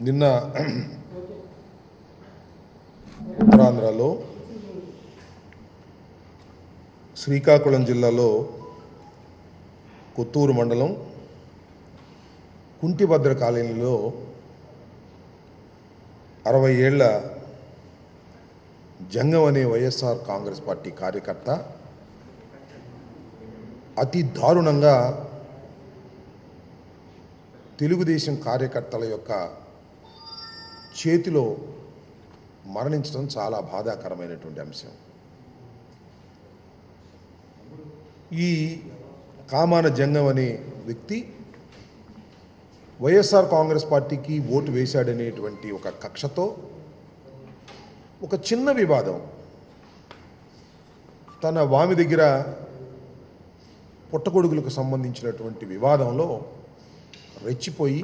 నిన్న ఉత్తరాంధ్రలో శ్రీకాకుళం జిల్లాలో కొత్తూరు మండలం కుంటిభద్ర కాలనీలో అరవై ఏళ్ల జంగం అనే వైఎస్ఆర్ కాంగ్రెస్ పార్టీ కార్యకర్త అతి దారుణంగా తెలుగుదేశం కార్యకర్తల యొక్క చేతిలో మరణించడం చాలా బాధాకరమైనటువంటి అంశం ఈ కామాన జంగం అనే వ్యక్తి వైఎస్ఆర్ కాంగ్రెస్ పార్టీకి ఓటు వేశాడనేటువంటి ఒక కక్షతో ఒక చిన్న వివాదం తన వామి దగ్గర పుట్టగొడుగులకు సంబంధించినటువంటి వివాదంలో రెచ్చిపోయి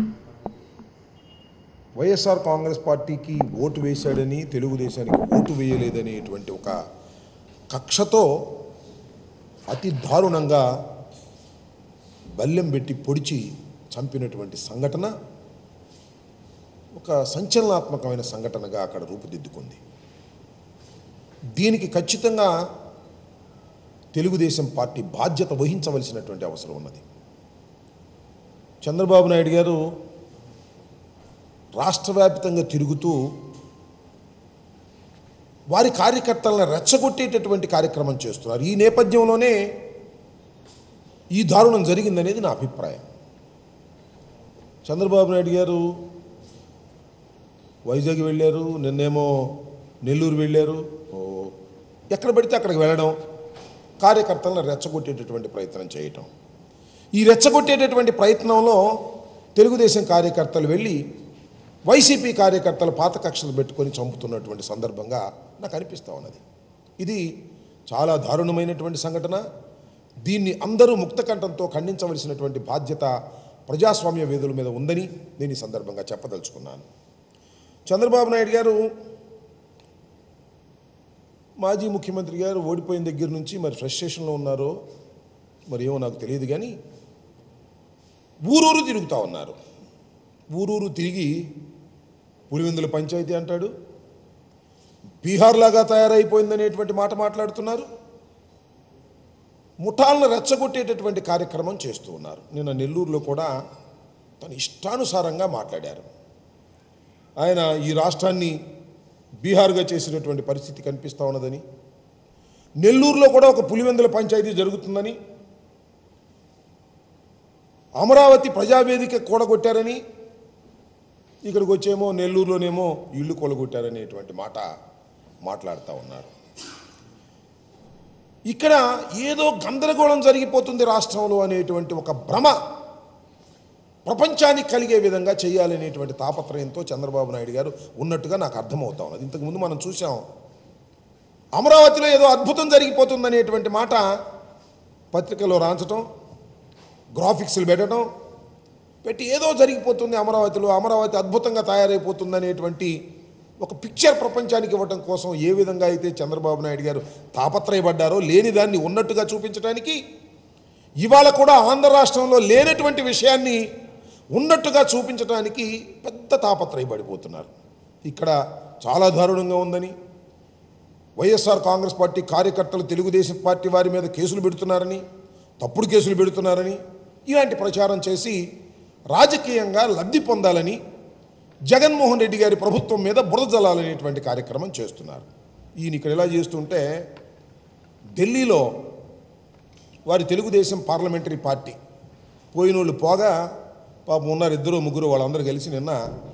వైఎస్ఆర్ కాంగ్రెస్ పార్టీకి ఓటు వేశాడని తెలుగుదేశానికి ఓటు వేయలేదనేటువంటి ఒక కక్షతో అతి దారుణంగా బల్లెం పెట్టి పొడిచి చంపినటువంటి సంఘటన ఒక సంచలనాత్మకమైన సంఘటనగా అక్కడ రూపుదిద్దుకుంది దీనికి ఖచ్చితంగా తెలుగుదేశం పార్టీ బాధ్యత వహించవలసినటువంటి అవసరం ఉన్నది చంద్రబాబు నాయుడు గారు రాష్ట్ర వ్యాప్తంగా తిరుగుతూ వారి కార్యకర్తలను రెచ్చగొట్టేటటువంటి కార్యక్రమం చేస్తున్నారు ఈ నేపథ్యంలోనే ఈ దారుణం జరిగిందనేది నా అభిప్రాయం చంద్రబాబు నాయుడు గారు వైజాగ్ వెళ్ళారు నిన్నేమో నెల్లూరు వెళ్ళారు ఓ, ఎక్కడ పడితే అక్కడికి వెళ్ళడం కార్యకర్తలను రెచ్చగొట్టేటటువంటి ప్రయత్నం చేయటం ఈ రెచ్చగొట్టేటటువంటి ప్రయత్నంలో తెలుగుదేశం కార్యకర్తలు వెళ్ళి వైసీపీ కార్యకర్తలు పాత కక్షలు పెట్టుకొని చంపుతున్నటువంటి సందర్భంగా నాకు అనిపిస్తూ ఉన్నది ఇది చాలా దారుణమైనటువంటి సంఘటన దీన్ని అందరూ ముక్తకంఠంతో ఖండించవలసినటువంటి బాధ్యత ప్రజాస్వామ్య వేదుల మీద ఉందని నేను ఈ సందర్భంగా చెప్పదలుచుకున్నాను చంద్రబాబు నాయుడు గారు మాజీ ముఖ్యమంత్రి గారు ఓడిపోయిన దగ్గర నుంచి మరి ఫ్రస్ట్రేషన్లో ఉన్నారో మరి ఏమో నాకు తెలియదు కానీ ఊరూరు తిరుగుతూ ఉన్నారు ఊరూరు తిరిగి పులివెందుల పంచాయతీ అంటాడు బీహార్ లాగా తయారైపోయిందనేటువంటి మాట మాట్లాడుతున్నారు ముఠాలను రెచ్చగొట్టేటటువంటి కార్యక్రమం చేస్తూ ఉన్నారు నిన్న నెల్లూరులో కూడా తన ఇష్టానుసారంగా మాట్లాడారు ఆయన ఈ రాష్ట్రాన్ని బీహార్గా చేసినటువంటి పరిస్థితి కనిపిస్తూ ఉన్నదని నెల్లూరులో కూడా ఒక పులివెందుల పంచాయతీ జరుగుతుందని అమరావతి ప్రజావేదిక కూడగొట్టారని ఇక్కడికి వచ్చేమో నెల్లూరులోనేమో ఇల్లు కూలగొట్టారనేటువంటి మాట మాట్లాడుతూ ఉన్నారు ఇక్కడ ఏదో గందరగోళం జరిగిపోతుంది రాష్ట్రంలో అనేటువంటి ఒక భ్రమ ప్రపంచానికి కలిగే విధంగా చేయాలనేటువంటి తాపత్రయంతో చంద్రబాబు నాయుడు గారు ఉన్నట్టుగా నాకు అర్థమవుతా ఉన్నది ఇంతకుముందు మనం చూసాం అమరావతిలో ఏదో అద్భుతం జరిగిపోతుందనేటువంటి మాట పత్రికలో రాంచటం గ్రాఫిక్స్లు పెట్టడం పెట్టి ఏదో జరిగిపోతుంది అమరావతిలో అమరావతి అద్భుతంగా తయారైపోతుంది అనేటువంటి ఒక పిక్చర్ ప్రపంచానికి ఇవ్వటం కోసం ఏ విధంగా అయితే చంద్రబాబు నాయుడు గారు తాపత్రయపడ్డారో లేని దాన్ని ఉన్నట్టుగా చూపించడానికి ఇవాళ కూడా ఆంధ్ర రాష్ట్రంలో లేనటువంటి విషయాన్ని ఉన్నట్టుగా చూపించడానికి పెద్ద తాపత్రయపడిపోతున్నారు ఇక్కడ చాలా దారుణంగా ఉందని వైఎస్ఆర్ కాంగ్రెస్ పార్టీ కార్యకర్తలు తెలుగుదేశం పార్టీ వారి మీద కేసులు పెడుతున్నారని తప్పుడు కేసులు పెడుతున్నారని ఇలాంటి ప్రచారం చేసి రాజకీయంగా లబ్ధి పొందాలని జగన్మోహన్ రెడ్డి గారి ప్రభుత్వం మీద బురద జల్లాలనేటువంటి కార్యక్రమం చేస్తున్నారు ఈయన ఇక్కడ ఎలా చేస్తుంటే ఢిల్లీలో వారి తెలుగుదేశం పార్లమెంటరీ పార్టీ పోయినోళ్ళు పోగా పాపం ఉన్నారు ఇద్దరు ముగ్గురు వాళ్ళందరూ కలిసి నిన్న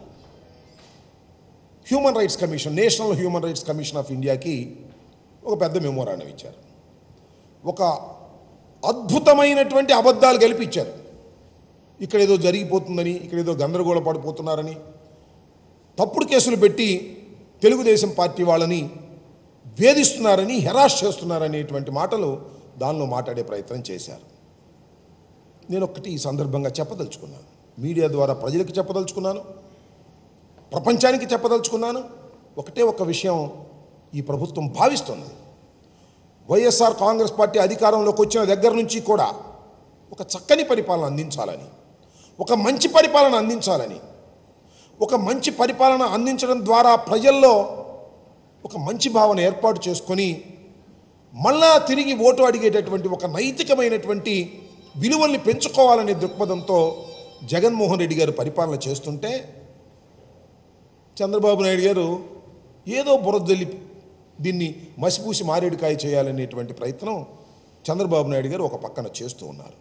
human rights commission national human rights commission of ఇండియాకి ఒక పెద్ద మెమోరాండం ఇచ్చారు ఒక అద్భుతమైనటువంటి అబద్ధాలు కల్పించారు ఇక్కడ ఏదో జరిగిపోతుందని ఇక్కడ ఏదో గందరగోళ పడిపోతున్నారని తప్పుడు కేసులు పెట్టి తెలుగుదేశం పార్టీ వాళ్ళని వేధిస్తున్నారని హెరాస్ చేస్తున్నారనేటువంటి మాటలు దానిలో మాట్లాడే ప్రయత్నం చేశారు నేను ఒక్కటి ఈ సందర్భంగా చెప్పదలుచుకున్నాను మీడియా ద్వారా ప్రజలకు చెప్పదలుచుకున్నాను ప్రపంచానికి చెప్పదలుచుకున్నాను ఒకటే ఒక విషయం ఈ ప్రభుత్వం భావిస్తున్నది వైఎస్ఆర్ కాంగ్రెస్ పార్టీ అధికారంలోకి వచ్చిన దగ్గర నుంచి కూడా ఒక చక్కని పరిపాలన అందించాలని ఒక మంచి పరిపాలన అందించాలని ఒక మంచి పరిపాలన అందించడం ద్వారా ప్రజల్లో ఒక మంచి భావన ఏర్పాటు చేసుకొని మళ్ళా తిరిగి ఓటు అడిగేటటువంటి ఒక నైతికమైనటువంటి విలువల్ని పెంచుకోవాలనే దృక్పథంతో జగన్మోహన్ రెడ్డి గారు పరిపాలన చేస్తుంటే చంద్రబాబు నాయుడు గారు ఏదో బురదల్లి దీన్ని మసిపూసి మారేడుకాయ చేయాలనేటువంటి ప్రయత్నం చంద్రబాబు నాయుడు గారు ఒక పక్కన చేస్తూ ఉన్నారు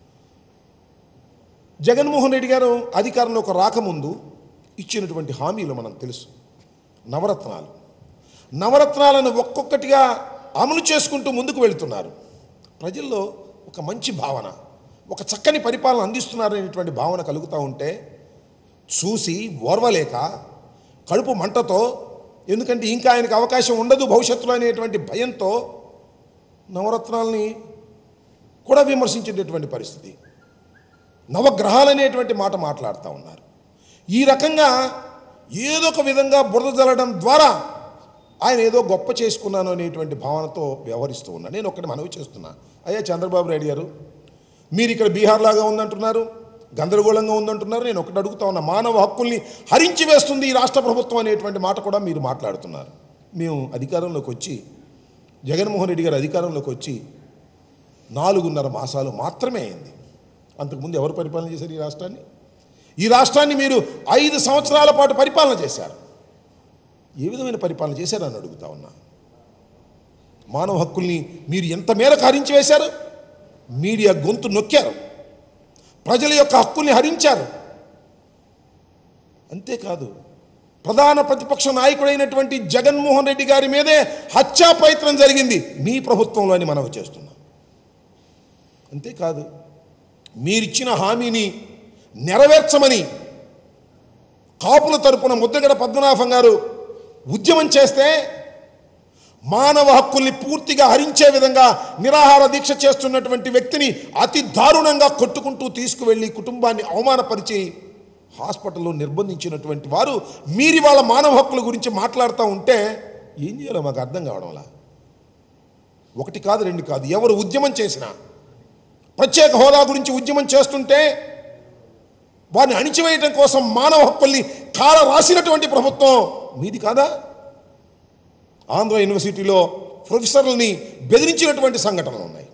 జగన్మోహన్ రెడ్డి గారు అధికారంలోకి రాకముందు ఇచ్చినటువంటి హామీలు మనకు తెలుసు నవరత్నాలు నవరత్నాలను ఒక్కొక్కటిగా అమలు చేసుకుంటూ ముందుకు వెళుతున్నారు ప్రజల్లో ఒక మంచి భావన ఒక చక్కని పరిపాలన అందిస్తున్నారనేటువంటి భావన కలుగుతూ ఉంటే చూసి ఓర్వలేక కడుపు మంటతో ఎందుకంటే ఇంకా ఆయనకు అవకాశం ఉండదు భవిష్యత్తులో అనేటువంటి భయంతో నవరత్నాల్ని కూడా విమర్శించేటటువంటి పరిస్థితి నవగ్రహాలనేటువంటి మాట మాట్లాడుతూ ఉన్నారు ఈ రకంగా ఏదో ఒక విధంగా బురద జల్లడం ద్వారా ఆయన ఏదో గొప్ప చేసుకున్నాను అనేటువంటి భావనతో వ్యవహరిస్తూ ఉన్నా నేను ఒకటి మనవి చేస్తున్నా అయ్యా చంద్రబాబు నాయుడు గారు మీరు ఇక్కడ బీహార్ లాగా ఉందంటున్నారు గందరగోళంగా ఉందంటున్నారు నేను ఒకటి అడుగుతా ఉన్నా మానవ హక్కుల్ని హరించి వేస్తుంది ఈ రాష్ట్ర ప్రభుత్వం అనేటువంటి మాట కూడా మీరు మాట్లాడుతున్నారు మేము అధికారంలోకి వచ్చి జగన్మోహన్ రెడ్డి గారు అధికారంలోకి వచ్చి నాలుగున్నర మాసాలు మాత్రమే అయింది అంతకుముందు ఎవరు పరిపాలన చేశారు ఈ రాష్ట్రాన్ని ఈ రాష్ట్రాన్ని మీరు ఐదు సంవత్సరాల పాటు పరిపాలన చేశారు ఏ విధమైన పరిపాలన చేశారని అడుగుతా ఉన్నా మానవ హక్కుల్ని మీరు ఎంత మేరకు హరించి వేశారు మీడియా గొంతు నొక్కారు ప్రజల యొక్క హక్కుల్ని హరించారు అంతేకాదు ప్రధాన ప్రతిపక్ష నాయకుడైనటువంటి జగన్మోహన్ రెడ్డి గారి మీదే హత్యా ప్రయత్నం జరిగింది మీ ప్రభుత్వంలో అని మనవి చేస్తున్నాం అంతేకాదు మీరిచ్చిన హామీని నెరవేర్చమని కాపుల తరపున ముద్దగడ పద్మనాభం గారు ఉద్యమం చేస్తే మానవ హక్కుల్ని పూర్తిగా హరించే విధంగా నిరాహార దీక్ష చేస్తున్నటువంటి వ్యక్తిని అతి దారుణంగా కొట్టుకుంటూ తీసుకువెళ్ళి కుటుంబాన్ని అవమానపరిచి హాస్పిటల్లో నిర్బంధించినటువంటి వారు మీరి వాళ్ళ మానవ హక్కుల గురించి మాట్లాడుతూ ఉంటే ఏం చేయాలో మాకు అర్థం కావడంలా ఒకటి కాదు రెండు కాదు ఎవరు ఉద్యమం చేసినా ప్రత్యేక హోదా గురించి ఉద్యమం చేస్తుంటే వారిని అణిచివేయటం కోసం మానవ హక్కుల్ని కాల రాసినటువంటి ప్రభుత్వం మీది కాదా ఆంధ్ర యూనివర్సిటీలో ప్రొఫెసర్లని బెదిరించినటువంటి సంఘటనలు ఉన్నాయి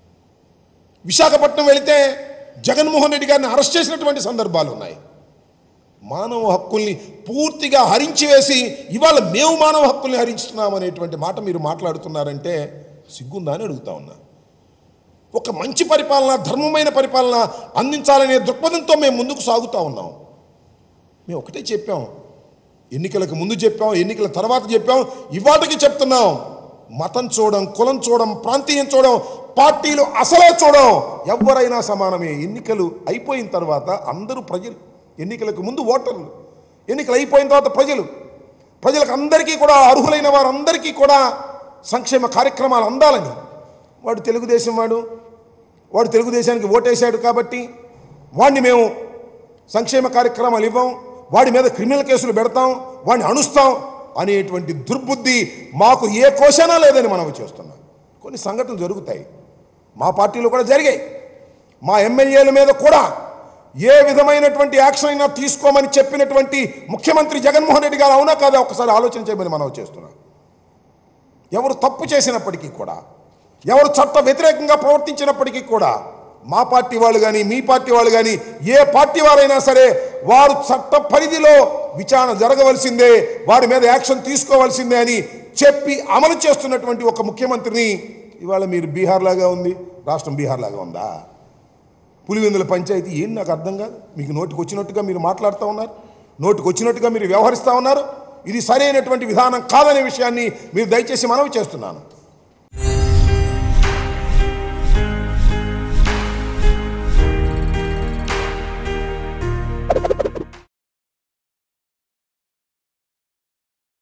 విశాఖపట్నం వెళితే జగన్మోహన్ రెడ్డి గారిని అరెస్ట్ చేసినటువంటి సందర్భాలు ఉన్నాయి మానవ హక్కుల్ని పూర్తిగా హరించి వేసి ఇవాళ మేము మానవ హక్కుల్ని హరించుతున్నాం అనేటువంటి మాట మీరు మాట్లాడుతున్నారంటే సిగ్గుందా అని అడుగుతా ఉన్నా ఒక మంచి పరిపాలన ధర్మమైన పరిపాలన అందించాలనే దృక్పథంతో మేము ముందుకు సాగుతూ ఉన్నాం మేము ఒకటే చెప్పాం ఎన్నికలకు ముందు చెప్పాం ఎన్నికల తర్వాత చెప్పాం ఇవాటికి చెప్తున్నాం మతం చూడడం కులం చూడడం ప్రాంతీయం చూడడం పార్టీలు అసలే చూడడం ఎవరైనా సమానమే ఎన్నికలు అయిపోయిన తర్వాత అందరూ ప్రజలు ఎన్నికలకు ముందు ఓటర్లు ఎన్నికలు అయిపోయిన తర్వాత ప్రజలు ప్రజలకు అందరికీ కూడా అర్హులైన వారందరికీ కూడా సంక్షేమ కార్యక్రమాలు అందాలని వాడు తెలుగుదేశం వాడు వాడు తెలుగుదేశానికి ఓటేశాడు కాబట్టి వాడిని మేము సంక్షేమ కార్యక్రమాలు ఇవ్వం వాడి మీద క్రిమినల్ కేసులు పెడతాం వాడిని అణుస్తాం అనేటువంటి దుర్బుద్ధి మాకు ఏ కోశానా లేదని మనం చేస్తున్నాం కొన్ని సంఘటనలు జరుగుతాయి మా పార్టీలో కూడా జరిగాయి మా ఎమ్మెల్యేల మీద కూడా ఏ విధమైనటువంటి యాక్షన్ అయినా తీసుకోమని చెప్పినటువంటి ముఖ్యమంత్రి జగన్మోహన్ రెడ్డి గారు అవునా కాదా ఒకసారి ఆలోచన చేయమని మనం చేస్తున్నాం ఎవరు తప్పు చేసినప్పటికీ కూడా ఎవరు చట్ట వ్యతిరేకంగా ప్రవర్తించినప్పటికీ కూడా మా పార్టీ వాళ్ళు కానీ మీ పార్టీ వాళ్ళు కానీ ఏ పార్టీ వారైనా సరే వారు చట్ట పరిధిలో విచారణ జరగవలసిందే వారి మీద యాక్షన్ తీసుకోవాల్సిందే అని చెప్పి అమలు చేస్తున్నటువంటి ఒక ముఖ్యమంత్రిని ఇవాళ మీరు బీహార్ లాగా ఉంది రాష్ట్రం బీహార్ లాగా ఉందా పులివెందుల పంచాయతీ ఏం నాకు అర్థం కాదు మీకు నోటికి వచ్చినట్టుగా మీరు మాట్లాడుతూ ఉన్నారు నోటికి వచ్చినట్టుగా మీరు వ్యవహరిస్తూ ఉన్నారు ఇది సరైనటువంటి విధానం కాదనే విషయాన్ని మీరు దయచేసి మనవి చేస్తున్నాను